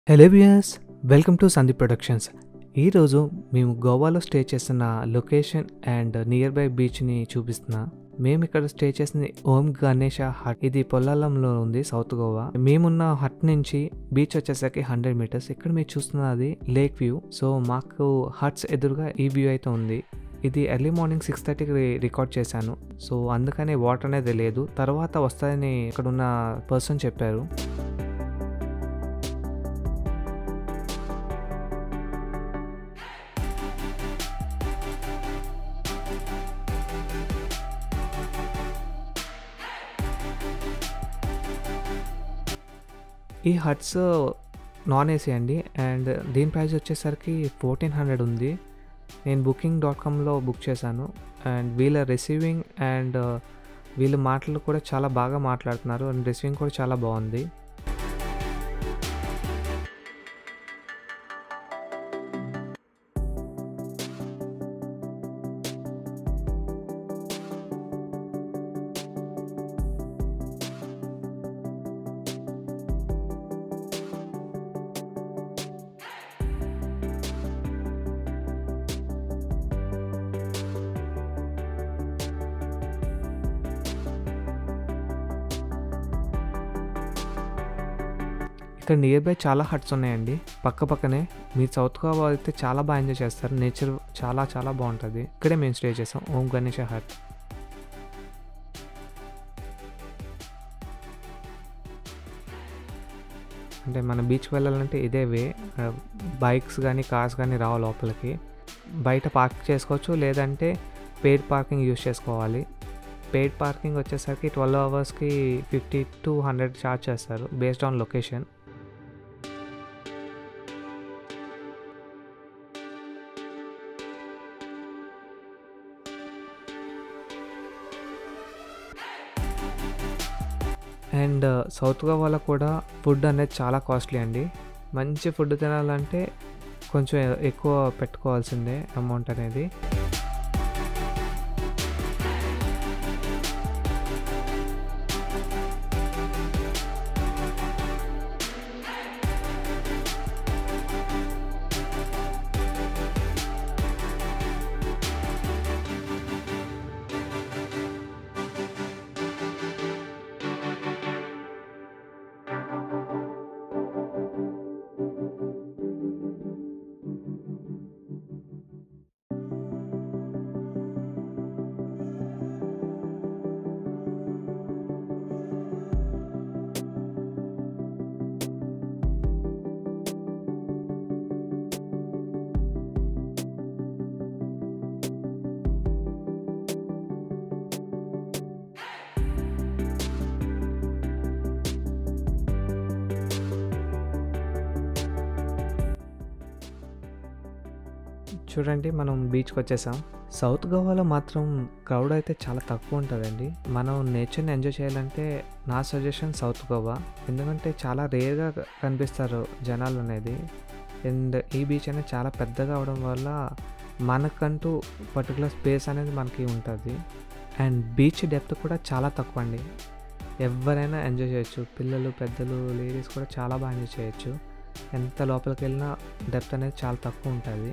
hello viewers welcome to Sandeep productions ఈరోజు మేము గోవాలో స్టే చేస్తున్న లొకేషన్ అండ్ నియర్ బై బీచ్ని చూపిస్తున్నా మేము ఇక్కడ స్టే చేసింది ఓం గణేష హట్ ఇది పొల్లాలంలో ఉంది సౌత్ గోవా మేమున్న హట్ నుంచి బీచ్ వచ్చేసరికి హండ్రెడ్ మీటర్స్ ఇక్కడ మీరు చూస్తున్నది లేక్ వ్యూ సో మాకు హట్స్ ఎదురుగా ఈ వ్యూ అయితే ఉంది ఇది ఎర్లీ మార్నింగ్ సిక్స్ థర్టీకి రికార్డ్ చేశాను సో అందుకనే వాటర్ అనేది లేదు తర్వాత వస్తుందని ఇక్కడ ఉన్న పర్సన్ చెప్పారు ఈ హట్స్ నాన్ ఏసీ అండి అండ్ దీని ప్రైస్ వచ్చేసరికి ఫోర్టీన్ హండ్రెడ్ ఉంది నేను బుకింగ్ డాట్ కామ్లో బుక్ చేశాను అండ్ వీళ్ళ రిసీవింగ్ అండ్ వీళ్ళ మాటలు కూడా చాలా బాగా మాట్లాడుతున్నారు అండ్ రిసీవింగ్ కూడా చాలా బాగుంది ఇక్కడ నియర్ బై చాలా హట్స్ ఉన్నాయండి పక్క పక్కనే మీరు సౌత్ గోవా అయితే చాలా బాగా ఎంజాయ్ చేస్తారు నేచర్ చాలా చాలా బాగుంటుంది ఇక్కడే మేము స్టే చేసాం ఓం గణేష హట్ అంటే మన బీచ్కి వెళ్ళాలంటే ఇదే వే బైక్స్ కానీ కార్స్ కానీ రావు లోపలికి బయట పార్క్ చేసుకోవచ్చు లేదంటే పెయిడ్ పార్కింగ్ యూస్ చేసుకోవాలి పెయిడ్ పార్కింగ్ వచ్చేసరికి ట్వెల్వ్ అవర్స్కి ఫిఫ్టీ టు హండ్రెడ్ ఛార్జ్ చేస్తారు based on location and south గోవాలో కూడా ఫుడ్ అనేది చాలా కాస్ట్లీ అండి మంచి ఫుడ్ తినాలంటే కొంచెం ఎక్కువ పెట్టుకోవాల్సిందే అమౌంట్ అనేది చూడండి మనం బీచ్కి వచ్చేసాం సౌత్ గోవాలో మాత్రం క్రౌడ్ అయితే చాలా తక్కువ ఉంటుందండి మనం నేచర్ని ఎంజాయ్ చేయాలంటే నా సజెషన్ సౌత్ గోవా ఎందుకంటే చాలా రేర్గా కనిపిస్తారు జనాలు అనేది అండ్ ఈ బీచ్ అనేది చాలా పెద్దగా అవడం వల్ల మనకంటూ పర్టికులర్ స్పేస్ అనేది మనకి ఉంటుంది అండ్ బీచ్ డెప్త్ కూడా చాలా తక్కువ అండి ఎవరైనా ఎంజాయ్ చేయొచ్చు పిల్లలు పెద్దలు లేడీస్ కూడా చాలా బాగా ఎంజాయ్ చేయొచ్చు ఎంత లోపలికి వెళ్ళినా డెప్త్ అనేది చాలా తక్కువ ఉంటుంది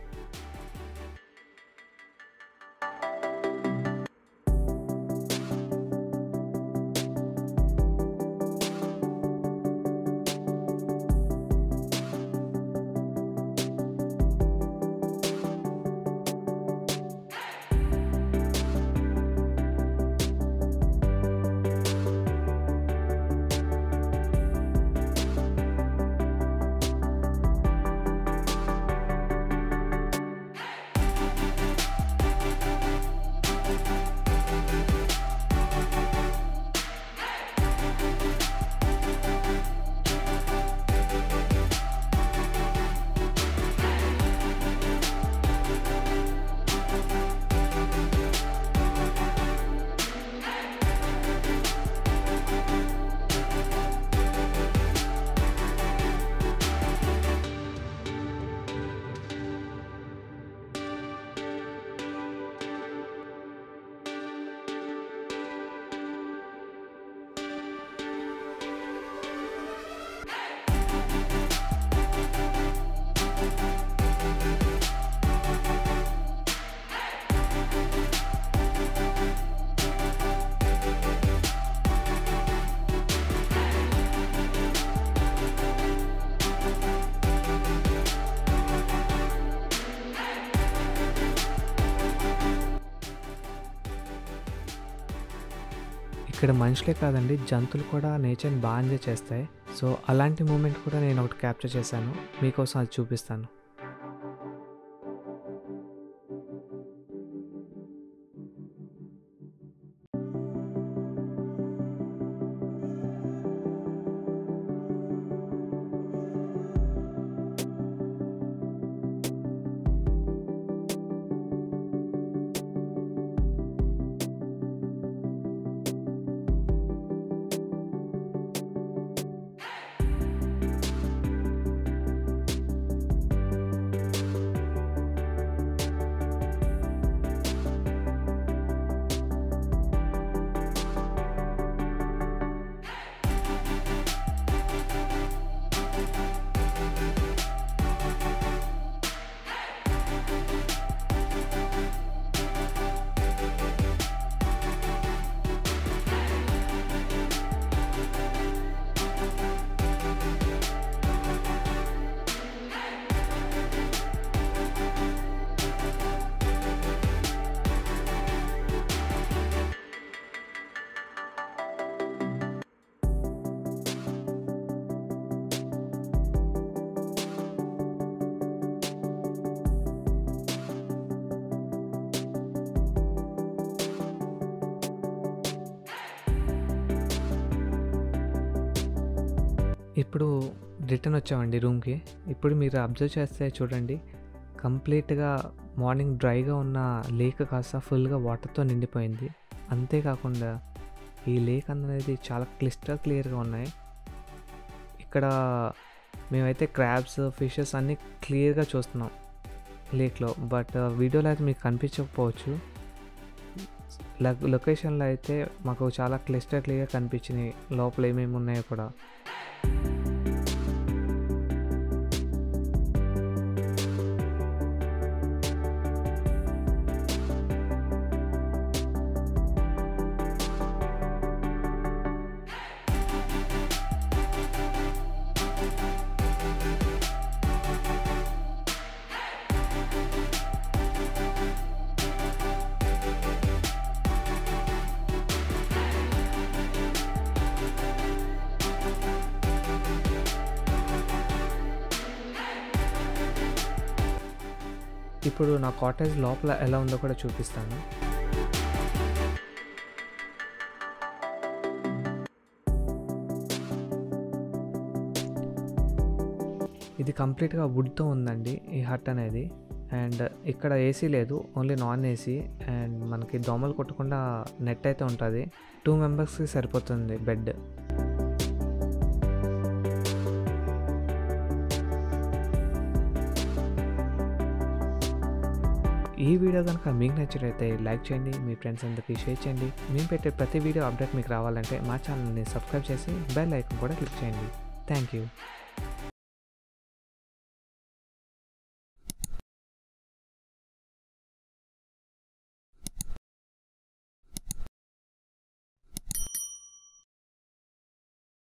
ఇక్కడ మనుషులే కాదండి జంతువులు కూడా నేచర్ని బాగా ఎంజాయ్ చేస్తాయి సో అలాంటి మూమెంట్ కూడా నేను ఒకటి క్యాప్చర్ చేశాను మీకోసం అది చూపిస్తాను ఇప్పుడు రిటర్న్ వచ్చామండి రూమ్కి ఇప్పుడు మీరు అబ్జర్వ్ చేస్తే చూడండి కంప్లీట్గా మార్నింగ్ డ్రైగా ఉన్న లేక్ కాస్త ఫుల్గా వాటర్తో నిండిపోయింది అంతేకాకుండా ఈ లేక్ అనేది చాలా క్లిస్టర్ క్లియర్గా ఉన్నాయి ఇక్కడ మేమైతే క్రాబ్స్ ఫిషెస్ అన్నీ క్లియర్గా చూస్తున్నాం లేక్లో బట్ వీడియోలో అయితే మీకు కనిపించకపోవచ్చు లొకేషన్లో అయితే మాకు చాలా క్లిస్టర్ క్లియర్గా కనిపించినాయి లోపల ఏమేమి ఉన్నాయో కూడా ఇప్పుడు నా కాటేజ్ లోపల ఎలా ఉందో కూడా చూపిస్తాను ఇది కంప్లీట్గా వుడ్తో ఉందండి ఈ హట్ అనేది అండ్ ఇక్కడ ఏసీ లేదు ఓన్లీ నాన్ ఏసీ అండ్ మనకి దోమలు కొట్టకుండా నెట్ అయితే ఉంటుంది టూ మెంబర్స్కి సరిపోతుంది బెడ్ ఈ వీడియో కనుక మీకు నచ్చినట్లయితే లైక్ చేయండి మీ ఫ్రెండ్స్ అందరికీ షేర్ చేయండి మేము పెట్టే ప్రతి వీడియో అప్డేట్ మీకు రావాలంటే మా ఛానల్ని సబ్స్క్రైబ్ చేసి బెల్ ఐకాన్ కూడా క్లిక్ చేయండి థ్యాంక్ యూ